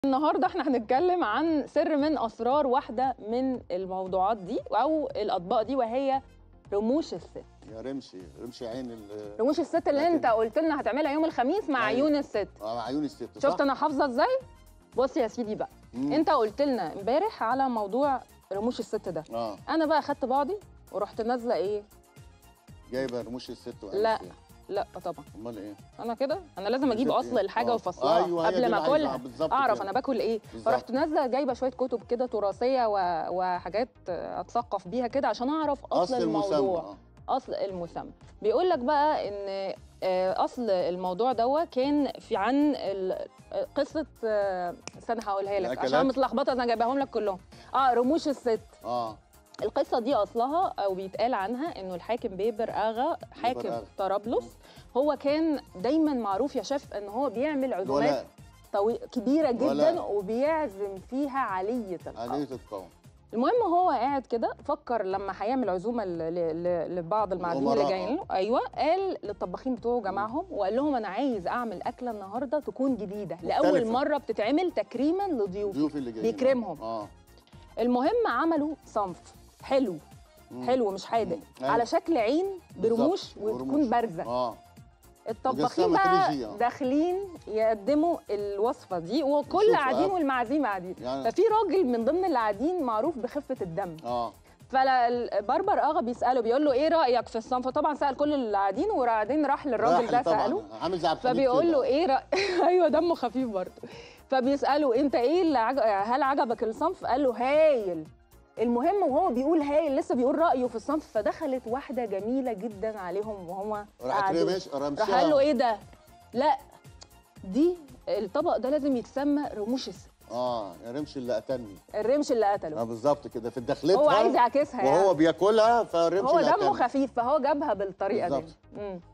النهارده احنا هنتكلم عن سر من اسرار واحده من الموضوعات دي او الاطباق دي وهي رموش الست يا رمشي رمشي عين ال رموش الست اللي لكن- انت قلت لنا هتعملها يوم الخميس مع أيوة. عيون الست آه، مع عيون الست صح؟ شفت انا حافظه ازاي بص يا سيدي بقى مم. انت قلت لنا امبارح على موضوع رموش الست ده اه انا بقى خدت بعضي ورحت نازله ايه جايبه رموش الست وعين لا. الست. لا طبعا امال ايه؟ انا كده انا لازم اجيب شفت اصل إيه؟ الحاجه آه. وفصلها أيوة، هي دي قبل ما اللي عايزة- اكلها آه، بالظبط اعرف كده. انا باكل ايه بالظبط. فرحت نازله جايبه شويه كتب كده تراثيه و... وحاجات اتثقف بيها كده عشان اعرف اصل, اصل المسمى الموضوع آه. اصل المسمى بيقول لك بقى ان آه، اصل الموضوع ده كان في عن ال- آه، قصه آه، استنى هقولها لك عشان الأكلات؟ متلخبطه انا جايباهم لك كلهم اه رموش الست اه القصه دي اصلها او بيتقال عنها انه الحاكم بيبر اغا حاكم أغا. طرابلس هو كان دايما معروف يا شيف ان هو بيعمل عزومات الولاء طوي... كبيره جدا ولاء. وبيعزم فيها عليه القوم آلية القوم المهم هو قاعد كده فكر لما هيعمل عزومه ل... ل... ل... لبعض المعازيم اللي الأمراء. جايين له ايوه قال للطباخين بتوعه جمعهم وقال لهم انا عايز اعمل اكله النهارده تكون جديده لاول مختلفة. مره بتتعمل تكريما لضيوف الضيوف اللي جايين بيكرمهم. اه المهم عملوا صنف حلو مم. حلو مش حادق مم. أيوة. على شكل عين برموش بالظبط. وتكون برموش. بارزه اه الطباخين مجسمة بقى 3G آه. داخلين يقدموا الوصفه دي وكل شوف، قاعدين آه. والمعازيم قاعدين يعني ففي راجل من ضمن اللي قاعدين معروف بخفه الدم اه فالبربر اغا بيساله بيقول له ايه رايك في الصنف طبعا سال كل اللي قاعدين وبعدين راح للراجل راح ده طبعاً. ساله عامل زي عبد الحميد فبيقول كده. له ايه رأ... ايوه دمه خفيف برضه فبيساله انت ايه اللي عج... هل عجبك الصنف قال له هايل المهم وهو بيقول هايل لسه بيقول رايه في الصنف فدخلت واحده جميله جدا عليهم وهم راحت قاعدين رمش رمشها راح قال له ايه ده لا دي الطبق ده لازم يتسمى رموش الست اه يا رمش اللي قتلني الرمش اللي اه قتله بالظبط كده في دخلتها هو عايز يعكسها وهو يعني بياكلها فالرمش هو اللي دمه قتلني. خفيف فهو جابها بالطريقه دي بالظبط. مم.